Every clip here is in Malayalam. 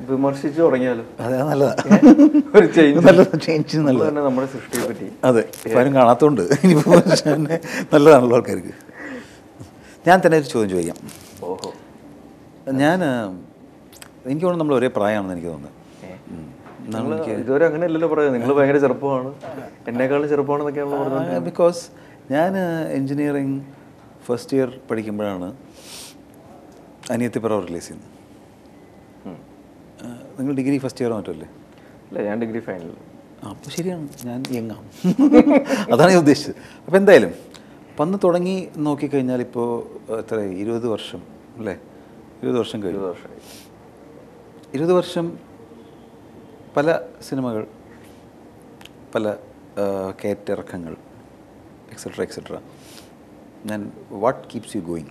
വിമർശിച്ചു തുടങ്ങിയാലോ അതെ അത് നല്ലതാ ഒരു ചേഞ്ച് നല്ലത് ചേഞ്ച് നല്ലത് തന്നെ നമ്മുടെ സൃഷ്ടിയെ പറ്റി അതെ ഇപ്പം ആരും കാണാത്തതുകൊണ്ട് ഇനിയിപ്പോൾ തന്നെ നല്ലതാണല്ലോ ആൾക്കാർക്ക് ഞാൻ തന്നെ ഒരു ചോദ്യം ചോദിക്കാം ഓഹോ ഞാൻ എനിക്ക് തോന്നുന്നു നമ്മൾ ഒരേ പ്രായമാണെന്ന് എനിക്ക് തോന്നുന്നത് ഉം. നിങ്ങൾ ഇതുവരെ അങ്ങനെ അല്ലല്ലോ പറയുന്നത് നിങ്ങൾ ഭയങ്കര ചെറുപ്പമാണ് എന്നെക്കാളും ചെറുപ്പമാണെന്നൊക്കെയാണല്ലോ പറഞ്ഞത് ബിക്കോസ് ഞാൻ എൻജിനീയറിങ് ഫസ്റ്റ് ഇയർ പഠിക്കുമ്പോഴാണ് അനിയത്തിപ്പുറം റിലീസ് ചെയ്യുന്നത് ആ, നിങ്ങൾ ഡിഗ്രി ഫസ്റ്റ് ഇയർ മറ്റല്ലേ അല്ല ഞാൻ ഡിഗ്രി ഫൈനൽ അപ്പോൾ ശരിയാണ് ഞാൻ യങ്ങാം അതാണ് ഞാൻ ഉദ്ദേശിച്ചത് അപ്പോൾ എന്തായാലും അപ്പം അന്ന് തുടങ്ങി നോക്കിക്കഴിഞ്ഞാൽ ഇപ്പോൾ എത്ര ഇരുപത് വർഷം അല്ലേ ഇരുപത് വർഷം കഴിഞ്ഞു ഇരുപത് വർഷമായി ഇരുപത് വർഷം പല സിനിമകൾ പല ആ, കയറ്റിറക്കങ്ങൾ എക്സെട്ര എക്സെട്ര ഞാൻ വാട്ട് കീപ്സ് യു ഗോയിങ്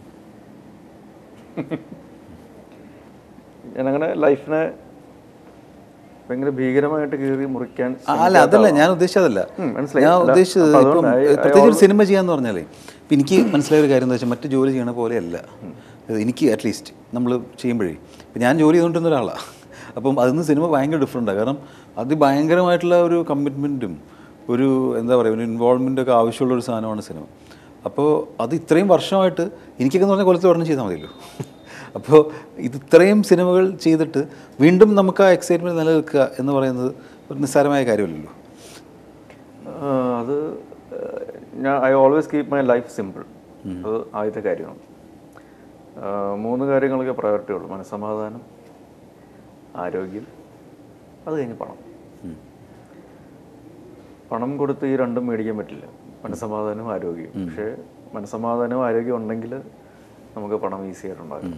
ഞാനങ്ങനെ ലൈഫിനെ ഭയങ്കര ഭീകരമായിട്ട് കീറി മുറിക്കാൻ അല്ല അതല്ല ഞാൻ ഉദ്ദേശിച്ചതല്ല ഉം, മനസ്സിലായി. ഞാൻ അല്ല, ഉദ്ദേശിച്ചത് അപ്പൊ ഇപ്പം അതുകൊണ്ട് I- I പ്രത്യേകിച്ച് ഒരു always- സിനിമ ചെയ്യാന്ന് പറഞ്ഞാലേ ഇപ്പം എനിക്ക് മനസ്സിലായ ഒരു കാര്യം എന്താ വെച്ചാൽ മറ്റു ജോലി ചെയ്യണ പോലെയല്ല ഇത് എനിക്ക് അറ്റ്ലീസ്റ്റ് നമ്മൾ ചെയ്യുമ്പോഴേ ഇപ്പം ഞാൻ ജോലി ചെയ്തുകൊണ്ടിരുന്ന ഒരാളാണ് അപ്പം അതിൽ നിന്ന് സിനിമ ഭയങ്കര ഡിഫറെൻറ്റാണ് കാരണം അതിഭയങ്കരമായിട്ടുള്ള ഒരു കമ്മിറ്റ്മെൻറ്റും ഒരു എന്താ പറയുക ഒരു ഇൻവോൾവ്മെൻ്റ് ഒക്കെ ആവശ്യമുള്ള ഒരു സാധനമാണ് സിനിമ അപ്പോൾ അത് ഇത്രയും വർഷമായിട്ട് എനിക്കൊക്കെ എന്ന് പറഞ്ഞാൽ കൊല്ലത്തിൽ ഒരെണ്ണം ചെയ്താൽ മതിയല്ലോ അപ്പോൾ ഇത് ഇത്രയും സിനിമകൾ ചെയ്തിട്ട് വീണ്ടും നമുക്ക് ആ എക്സൈറ്റ്മെൻറ്റ് നിലനിൽക്കുക എന്ന് പറയുന്നത് ഒരു നിസ്സാരമായ കാര്യമല്ലല്ലോ ആ, അത് ആ, ഞാൻ I always keep my life simple അത് ആദ്യത്തെ കാര്യമാണ് ആ, മൂന്ന് കാര്യങ്ങളൊക്കെ പ്രയോറിറ്റി ഉള്ളൂ മനസ്സമാധാനം ആരോഗ്യം അത് കഴിഞ്ഞ് പണം പണം കൊടുത്ത് ഈ രണ്ടും മേടിക്കാൻ പറ്റില്ല മനസ്സമാധാനവും ആരോഗ്യവും പക്ഷേ മനസ്സമാധാനവും ആരോഗ്യം ഉണ്ടെങ്കിൽ നമുക്ക് പണം ഈസി ആയിട്ടുണ്ടാകും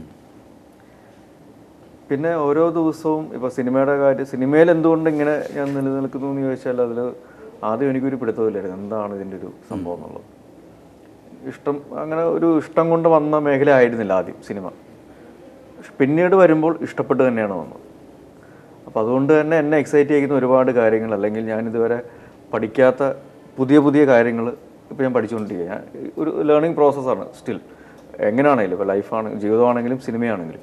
പിന്നെ ഓരോ ദിവസവും ഇപ്പോൾ സിനിമയുടെ കാര്യം സിനിമയിൽ എന്തുകൊണ്ട് ഇങ്ങനെ ഞാൻ നിലനിൽക്കുന്നു എന്ന് ചോദിച്ചാൽ അതിൽ ആദ്യം എനിക്കൊരു പിടുത്തമില്ലായിരുന്നു എന്താണ് ഇതിൻ്റെ ഒരു സംഭവം എന്നുള്ളത് ഇഷ്ടം അങ്ങനെ ഒരു ഇഷ്ടം കൊണ്ട് വന്ന മേഖല ആയിരുന്നില്ല ആദ്യം സിനിമ പക്ഷെ പിന്നീട് വരുമ്പോൾ ഇഷ്ടപ്പെട്ട് തന്നെയാണ് വന്നത് അപ്പോൾ അതുകൊണ്ട് തന്നെ എന്നെ എക്സൈറ്റ് ചെയ്യുന്ന ഒരുപാട് കാര്യങ്ങൾ അല്ലെങ്കിൽ ഞാൻ ഇതുവരെ പഠിക്കാത്ത പുതിയ പുതിയ കാര്യങ്ങൾ ഇപ്പോൾ ഞാൻ പഠിച്ചുകൊണ്ടിരിക്കുക ഞാൻ ഒരു ലേണിംഗ് പ്രോസസ്സാണ് സ്റ്റിൽ എങ്ങനെയാണെങ്കിലും ഇപ്പോൾ ലൈഫാണ് ജീവിതമാണെങ്കിലും സിനിമയാണെങ്കിലും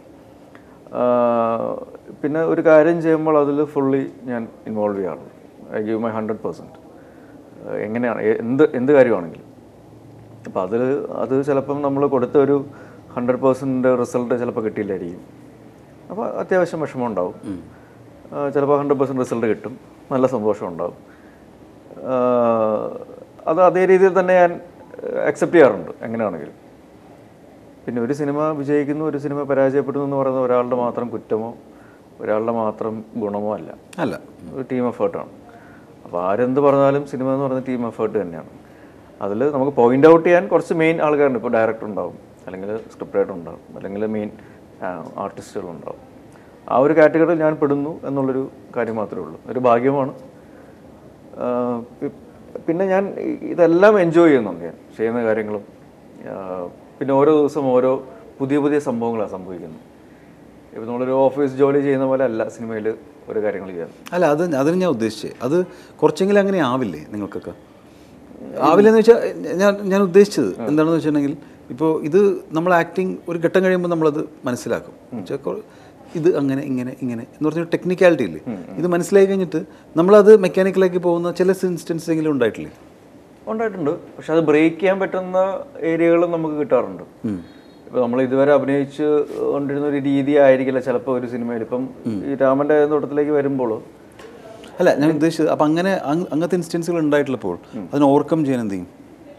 ആഹ് പിന്നെ ഒരു കാര്യം ചെയ്യുമ്പോൾ അതിൽ ഫുള്ളി ഞാൻ ഇൻവോൾവ് ചെയ്യാറുണ്ട് I give my hundred percent എങ്ങനെയാണ് എ- എന്ത് എന്ത് കാര്യമാണെങ്കിലും അപ്പോൾ അതിൽ അത് ചിലപ്പം നമ്മൾ കൊടുത്ത ഒരു ഹൺഡ്രഡ് പെർസെൻറ്റ് റിസൾട്ട് ചിലപ്പോൾ കിട്ടിയില്ലായിരിക്കും അപ്പോൾ അത്യാവശ്യം വിഷമം ഉണ്ടാവും ആ, ചിലപ്പോൾ ഹൺഡ്രഡ് പെർസെൻറ്റ് റിസൾട്ട് കിട്ടും നല്ല സന്തോഷം ഉണ്ടാവും ആ, അത് അതേ രീതിയിൽ തന്നെ ഞാൻ അക്സെപ്റ്റ് ചെയ്യാറുണ്ട് എങ്ങനെയാണെങ്കിലും പിന്നെ ഒരു സിനിമ വിജയിക്കുന്നു ഒരു സിനിമ പരാജയപ്പെടുന്നു എന്ന് പറയുന്നത് ഒരാളുടെ മാത്രം കുറ്റമോ ഒരാളുടെ മാത്രം ഗുണമോ അല്ല അല്ല ഒരു ടീം എഫേർട്ടാണ് അപ്പോൾ ആരെന്ത് പറഞ്ഞാലും സിനിമ എന്ന് പറയുന്നത് ടീം എഫേർട്ട് തന്നെയാണ് അതിൽ നമുക്ക് പോയിന്റ് ഔട്ട് ചെയ്യാൻ കുറച്ച് മെയിൻ ആൾക്കാരുണ്ട് ഇപ്പോൾ ഡയറക്ടർ ഉണ്ടാവും അല്ലെങ്കിൽ സ്ക്രിപ്റ്റ് റൈറ്റർ ഉണ്ടാവും അല്ലെങ്കിൽ മെയിൻ ആർട്ടിസ്റ്റുകളുണ്ടാവും ആ ഒരു കാറ്റഗറിയിൽ ഞാൻ പെടുന്നു എന്നുള്ളൊരു കാര്യം മാത്രമേ ഉള്ളൂ ഒരു ഭാഗ്യമാണ് ആ, പി- പിന്നെ ഞാൻ ഇ- ഇതെല്ലാം എൻജോയ് ചെയ്യുന്നുണ്ട് ഞാൻ ചെയ്യുന്ന കാര്യങ്ങളും ആ, പിന്നെ ഓരോ ദിവസം ഓരോ പുതിയ പുതിയ സംഭവങ്ങളാണ് സംഭവിക്കുന്നത് ഇപ്പം നമ്മളൊരു ഓഫീസ് ജോലി ചെയ്യുന്ന പോലെ അല്ല സിനിമയിൽ ഒരു കാര്യങ്ങൾ ചെയ്യാൻ അല്ല അത് അതിന് ഞാൻ ഉദ്ദേശിച്ചത് അത് കുറച്ചെങ്കിലും അങ്ങനെ ആവില്ലേ നിങ്ങൾക്കൊക്കെ ആവില്ലെന്ന് വെച്ചാൽ ഞാൻ ഞാൻ ഉദ്ദേശിച്ചത് എന്താണെന്ന് വെച്ചിട്ടുണ്ടെങ്കിൽ ഇപ്പോൾ ഇത് നമ്മൾ ആക്ടിങ് ഒരു ഘട്ടം കഴിയുമ്പോൾ നമ്മളത് മനസ്സിലാക്കും എന്നുവെച്ചാൽ കൊ- ഇത് അങ്ങനെ ഇങ്ങനെ ഇങ്ങനെ എന്ന് പറഞ്ഞൊരു ടെക്നിക്കാലിറ്റി ഇല്ലേ ഇത് മനസ്സിലായി കഴിഞ്ഞിട്ട് നമ്മളത് മെക്കാനിക്കലാക്കി പോകുന്ന ചില ഇൻസ്റ്റൻസ് എങ്കിലും ഉണ്ടായിട്ടില്ലേ ഉണ്ടായിട്ടുണ്ട് പക്ഷെ അത് ബ്രേക്ക് ചെയ്യാൻ പറ്റുന്ന ഏരിയകളും നമുക്ക് കിട്ടാറുണ്ട് ഇപ്പൊ നമ്മൾ ഇതുവരെ അഭിനയിച്ച് കൊണ്ടിരുന്ന ഒരു രീതി ആയിരിക്കില്ല ചിലപ്പോൾ ഒരു സിനിമയിൽ ഇപ്പം ഈ രാമന്റെ തോട്ടത്തിലേക്ക് വരുമ്പോൾ അല്ല ഞാൻ ഉദ്ദേശിച്ചത് അപ്പം അങ്ങനെ അങ്- അങ്ങനത്തെ ഇൻസ്റ്റൻസുകൾ ഉണ്ടായിട്ടുള്ളപ്പോൾ അതിനെ ഓവർകം ചെയ്യാൻ എന്ത് ചെയ്യും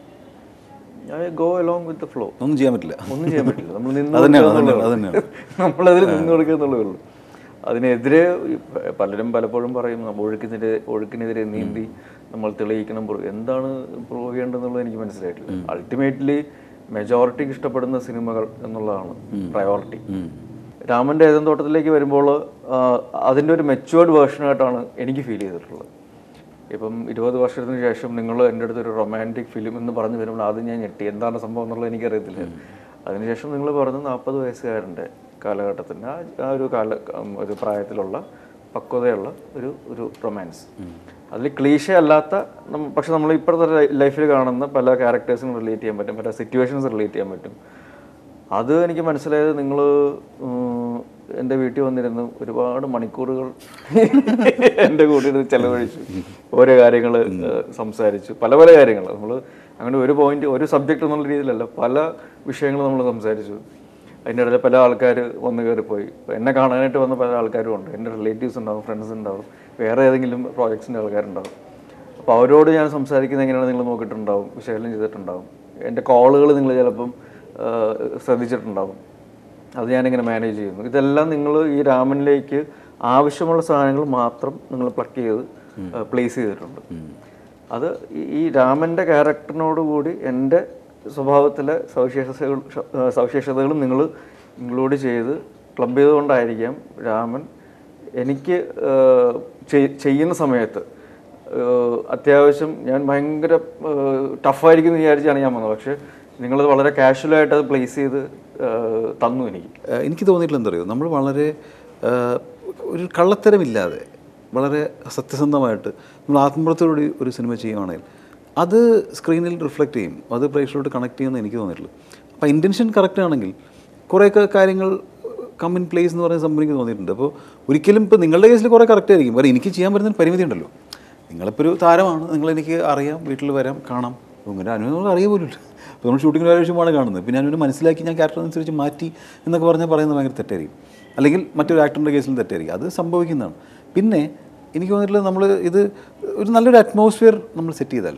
go along with the flow ഒന്നും ചെയ്യാൻ പറ്റില്ല ഒന്നും ചെയ്യാൻ പറ്റില്ല നമ്മൾ നിന്ന് അതന്നെയാണ്, കൊടുക്കുക എന്നുള്ളതേ അതന്നെയാണ്, ഉള്ളൂ. നമ്മളതിൽ നിന്ന് കൊടുക്കുക എന്നുള്ളതേ ഉള്ളൂ അതിനെതിരെ ഈ പ- പലരും പലപ്പോഴും പറയും നമ്മ ഒഴുക്കിനെതിരെ ഒഴുക്കിനെതിരെ നീന്തി നമ്മൾ തെളിയിക്കണം prove- എന്താണ് പ്രൂവ് ചെയ്യേണ്ടതെന്നുള്ളത് എനിക്ക് മനസ്സിലായിട്ടില്ല അൾട്ടിമേറ്റ്ലി മെജോറിറ്റിക്ക് ഇഷ്ടപ്പെടുന്ന സിനിമകൾ എന്നുള്ളതാണ് പ്രയോറിറ്റി രാമന്റെ ഏതൻ തോട്ടത്തിലേക്ക് വരുമ്പോൾ ആ, അതിന്റെ ഒരു മെച്ചുവേർഡ് വേർഷനായിട്ടാണ് എനിക്ക് ഫീൽ ചെയ്തിട്ടുള്ളത് ഇപ്പം ഇരുപത് വർഷത്തിന് ശേഷം നിങ്ങൾ എൻ്റെ അടുത്ത് ഒരു റൊമാൻറ്റിക് ഫിലിം എന്ന് പറഞ്ഞു വരുമ്പോൾ ആദ്യം ഞാൻ ഞെട്ടി എന്താണ് സംഭവം എന്നുള്ളത് എനിക്കറിയത്തില്ല അതിനുശേഷം നിങ്ങൾ പറഞ്ഞ നാൽപ്പത് വയസ്സുകാരൻ്റെ കാലഘട്ടത്തിൻ്റെ ആ ആ ഒരു കാല ഉം, ഒരു പ്രായത്തിലുള്ള പക്വതയുള്ള ഒരു ഒരു റൊമാൻസ് അതിൽ ക്ലീശ അല്ലാത്ത നമ്മ- പക്ഷെ നമ്മൾ ഇപ്പോഴത്തെ ലൈഫിൽ കാണുന്ന പല ക്യാരക്ടേഴ്സിനും റിലേറ്റ് ചെയ്യാൻ പറ്റും പല സിറ്റുവേഷൻസ് റിലേറ്റ് ചെയ്യാൻ പറ്റും അത് എനിക്ക് മനസ്സിലായത് നിങ്ങൾ എൻ്റെ വീട്ടിൽ വന്നിരുന്ന് ഒരുപാട് മണിക്കൂറുകൾ എൻ്റെ കൂടെ ഇരുന്ന് ചെലവഴിച്ചു ഓരോ കാര്യങ്ങൾ സംസാരിച്ചു പല പല കാര്യങ്ങൾ നമ്മൾ അങ്ങനെ ഒരു പോയിന്റ് ഒരു സബ്ജക്റ്റ് എന്നുള്ള രീതിയിലല്ല പല വിഷയങ്ങൾ നമ്മൾ സംസാരിച്ചു അതിൻ്റെ ഇടയിൽ പല ആൾക്കാർ വന്ന് കയറിപ്പോയി ഇപ്പം എന്നെ കാണാനായിട്ട് വന്ന പല ആൾക്കാരും ഉണ്ട് എൻ്റെ റിലേറ്റീവ്സ് ഉണ്ടാവും ഫ്രണ്ട്സ് ഉണ്ടാവും വേറെ ഏതെങ്കിലും പ്രോജക്ട്സിൻ്റെ ആൾക്കാരുണ്ടാവും അപ്പോൾ അവരോട് ഞാൻ സംസാരിക്കുന്നത് എങ്ങനെയാണ് നിങ്ങൾ നോക്കിയിട്ടുണ്ടാവും വിശകലനം ചെയ്തിട്ടുണ്ടാവും എൻ്റെ കോളുകൾ നിങ്ങൾ ചിലപ്പം ആ, ശ്രദ്ധിച്ചിട്ടുണ്ടാവും അത് ഞാനിങ്ങനെ മാനേജ് ചെയ്യുന്നു ഇതെല്ലാം നിങ്ങൾ ഈ രാമനിലേക്ക് ആവശ്യമുള്ള സാധനങ്ങൾ മാത്രം നിങ്ങൾ പ്ലക്ക് ചെയ്ത് പ്ലേസ് ചെയ്തിട്ടുണ്ട് അത് ഈ- ഈ രാമൻ്റെ ക്യാരക്ടറിനോട് കൂടി എൻ്റെ സ്വഭാവത്തിലെ സവിശേഷതകൾ ആ, സവിശേഷതകളും നിങ്ങൾ ഇൻക്ലൂഡ് ചെയ്ത് ക്ലബ് ചെയ്തുകൊണ്ടായിരിക്കാം രാമൻ എനിക്ക് ആ, ചെയ്- ചെയ്യുന്ന സമയത്ത് ഏഹ് അത്യാവശ്യം ഞാൻ ഭയങ്കര ടഫായിരിക്കും എന്ന് വിചാരിച്ചാണ് ഞാൻ വന്നത് പക്ഷേ നിങ്ങളത് വളരെ കാഷ്വലായിട്ട് അത് പ്ലേസ് ചെയ്ത് ഏഹ് തന്നു എനിക്ക് ഏഹ് എനിക്ക് തോന്നിയിട്ടുള്ള എന്താ അറിയോ നമ്മൾ വളരെ ഏഹ് ഒരു കള്ളത്തരമില്ലാതെ വളരെ സത്യസന്ധമായിട്ട് നമ്മൾ ആത്മബോധത്തോടുകൂടി ഒരു സിനിമ ചെയ്യുവാണെങ്കിൽ അത് സ്ക്രീനിൽ റിഫ്ലക്റ്റ് ചെയ്യും അത് പ്രേക്ഷകരോട് കണക്ട് ചെയ്യുമെന്ന് എനിക്ക് തോന്നിയിട്ടുള്ളൂ അപ്പോൾ ഇൻറ്റൻഷൻ കറക്റ്റ് ആണെങ്കിൽ കുറേയൊക്കെ കാര്യങ്ങൾ കം ഇൻ പ്ലേസ് എന്ന് പറയുന്ന സംഭവം എനിക്ക് തോന്നിയിട്ടുണ്ട് അപ്പോൾ ഒരിക്കലും ഇപ്പോൾ നിങ്ങളുടെ കേസിൽ കുറേ കറക്റ്റ് ആയിരിക്കും കാരണം എനിക്ക് ചെയ്യാൻ പറ്റുന്ന ഒരു പരിമിതി ഉണ്ടല്ലോ നിങ്ങളിപ്പോൾ ഒരു താരമാണ് നിങ്ങളെനിക്ക് അറിയാം വീട്ടിൽ വരാം കാണാം അങ്ങനെ അനുഭവങ്ങൾ അറിയ പോലുമില്ല അപ്പോൾ നമ്മൾ ഷൂട്ടിങ്ങിന് ആവശ്യമാണ് കാണുന്നത് പിന്നെ അനുവിനെ മനസ്സിലാക്കി ഞാൻ ക്യാരക്ടർ അനുസരിച്ച് മാറ്റി എന്നൊക്കെ പറഞ്ഞാൽ പറയുന്നത് ഭയങ്കര തെറ്റായിരിക്കും അല്ലെങ്കിൽ മറ്റൊരു ആക്ടറിൻ്റെ കേസിൽ തെറ്റായിരിക്കും അത് സംഭവിക്കുന്നതാണ് പിന്നെ എനിക്ക് തോന്നിയിട്ടുള്ളത് നമ്മൾ ഇത് ഒരു നല്ലൊരു അറ്റ്മോസ്ഫിയർ നമ്മൾ സെറ്റ് ചെയ്താൽ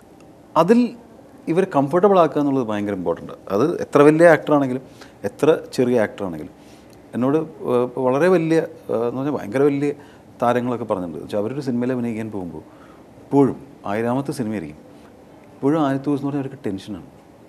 അതിൽ ഇവർ കംഫർട്ടബിൾ ആക്കുക എന്നുള്ളത് ഭയങ്കര ഇമ്പോർട്ടൻ്റ് അത് എത്ര വലിയ ആക്ടറാണെങ്കിലും എത്ര ചെറിയ ആക്ടറാണെങ്കിലും എന്നോട് ഏഹ്, ഇപ്പൊ വളരെ വലിയ ഏഹ്, എന്ന് പറഞ്ഞാൽ ഭയങ്കര വലിയ താരങ്ങളൊക്കെ പറഞ്ഞിട്ടുണ്ട് വെച്ചാൽ അവരൊരു സിനിമയിൽ അഭിനയിക്കാൻ പോകുമ്പോൾ ഇപ്പോഴും ആയിരാമത്തെ സിനിമയായിരിക്കും ഇപ്പോഴും ആദ്യത്തെ ദിവസം എന്ന് പറഞ്ഞാൽ അവർക്ക് ടെൻഷനാണ്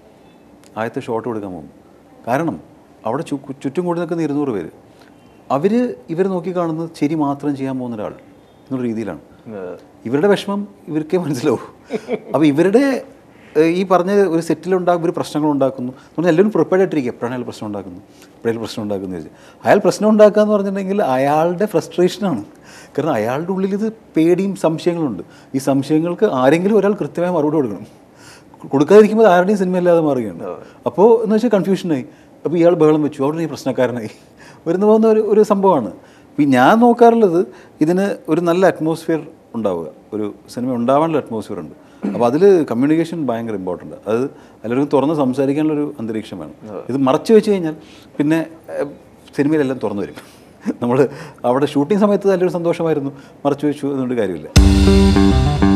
ആദ്യത്തെ ഷോട്ട് കൊടുക്കാൻ പോകും കാരണം അവിടെ ചു ചുറ്റും കൂടി നിൽക്കുന്ന ഇരുന്നൂറ് പേര് അവർ ഇവർ നോക്കി കാണുന്നത് ശരി മാത്രം ചെയ്യാൻ പോകുന്ന ഒരാൾ എന്നുള്ള രീതിയിലാണ് ഇവരുടെ വിഷമം ഇവർക്കേ മനസ്സിലാവൂ അപ്പോൾ ഇവരുടെ ഏഹ്, ഈ പറഞ്ഞ ഒരു സെറ്റിലുണ്ടാകും ഒരു പ്രശ്നങ്ങൾ ഉണ്ടാക്കുന്നു എന്ന് പറഞ്ഞാൽ എല്ലാവരും പ്രിപ്പയർഡ് ആയിട്ടിരിക്കുക എപ്പോഴാണ് അയാൾ പ്രശ്നം ഉണ്ടാക്കുന്നു എപ്പോഴാണ് പ്രശ്നം ഉണ്ടാക്കുന്നു ചോദിച്ചാൽ അയാൾ പ്രശ്നം ഉണ്ടാക്കുക എന്ന് പറഞ്ഞിട്ടുണ്ടെങ്കിൽ അയാളുടെ ഫ്രസ്ട്രേഷനാണ് കാരണം അയാളുടെ ഉള്ളിൽ ഇത് പേടിയും സംശയങ്ങളുണ്ട് ഈ സംശയങ്ങൾക്ക് ആരെങ്കിലും ഒരാൾ കൃത്യമായ മറുപടി കൊടുക്കണം കൊടുക്കാതിരിക്കുമ്പോൾ ആരുടെയും സിനിമ അല്ലാതെ മാറുകയാണ് അപ്പോൾ എന്ന് വെച്ചാൽ കൺഫ്യൂഷനായി അപ്പോൾ ഇയാൾ ബഹളം വെച്ചു അവിടെ ഈ പ്രശ്നക്കാരനായി വരുന്ന പോകുന്ന ഒരു ഒരു സംഭവമാണ് അപ്പോൾ ഞാൻ നോക്കാറുള്ളത് ഇതിന് ഒരു നല്ല അറ്റ്മോസ്ഫിയർ ഉണ്ടാവുക ഒരു സിനിമ ഉണ്ടാവാനുള്ള അറ്റ്മോസ്ഫിയർ ഉണ്ട് അപ്പോൾ അതിൽ കമ്മ്യൂണിക്കേഷൻ ഭയങ്കര ഇമ്പോർട്ടൻ്റ് അത് എല്ലാവർക്കും തുറന്ന് സംസാരിക്കാനുള്ളൊരു അന്തരീക്ഷം വേണം ഇത് മറച്ചു വെച്ച് കഴിഞ്ഞാൽ പിന്നെ ഏഹ്, സിനിമയിലെല്ലാം തുറന്നു വരും നമ്മൾ അവിടെ ഷൂട്ടിംഗ് സമയത്ത് നല്ലൊരു സന്തോഷമായിരുന്നു മറച്ചു വെച്ചു അതുകൊണ്ട് കാര്യമില്ല